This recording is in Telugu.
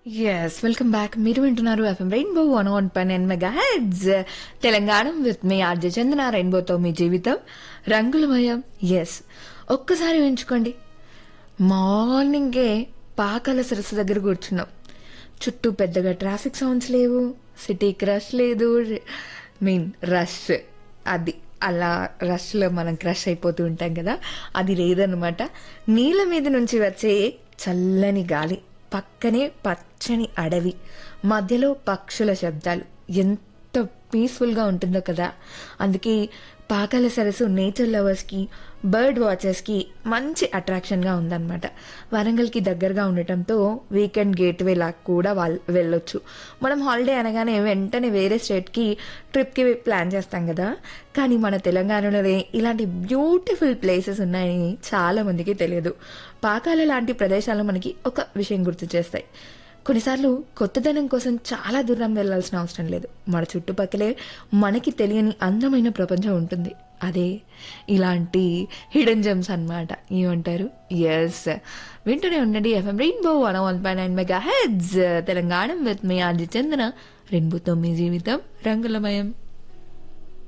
ఎస్ వెల్కమ్ బ్యాక్ మీరు వింటున్నారు FM rainbow one one nine and mega heads Telangana with మీ ఆర్జే చందన రెయిన్బోతో మీ జీవితం రంగులమయం ఎస్ ఒక్కసారి ఊహించుకోండి మార్నింగే పాకాల సరస్సు దగ్గర కూర్చున్నాం చుట్టూ పెద్దగా ట్రాఫిక్ సౌండ్స్ లేవు సిటీకి రష్ లేదు మీన్ రష్ అది అలా రష్లో మనం క్రష్ అయిపోతూ ఉంటాం కదా అది లేదనమాట నీళ్ళ మీద నుంచి వచ్చే చల్లని గాలి పక్కనే పచ్చని అడవి మధ్యలో పక్షుల శబ్దాలు ఎంత పీస్ఫుల్గా ఉంటుందో కదా అందుకే పాకాల సరస్సు నేచర్ లవర్స్కి బర్డ్ వాచర్స్కి మంచి అట్రాక్షన్గా ఉందన్నమాట వరంగల్కి దగ్గరగా ఉండటంతో వీకెండ్ గేట్వే లాగా కూడా వాళ్ళు వెళ్ళొచ్చు మనం హాలిడే అనగానే వెంటనే వేరే స్టేట్కి ట్రిప్కి ప్లాన్ చేస్తాం కదా కానీ మన తెలంగాణలోనే ఇలాంటి బ్యూటిఫుల్ ప్లేసెస్ ఉన్నాయని చాలా మందికి తెలియదు పాకాల లాంటి ప్రదేశాలు మనకి ఒక విషయం గుర్తు చేస్తాయి కొన్నిసార్లు కొత్తదనం కోసం చాలా దూరం వెళ్ళాల్సిన అవసరం లేదు మన చుట్టుపక్కలే మనకి తెలియని అందమైన ప్రపంచం ఉంటుంది అదే ఇలాంటి హిడెన్ జెమ్స్ అన్నమాట ఏమంటారు ఎస్ వింటూనే ఉండండి ఎఫ్ఎం రెయిన్బో వన్ వన్ పై nine mega heads Telangana with మీ ఆర్జి చందన రెయిన్బోతో మీ జీవితం రంగులమయం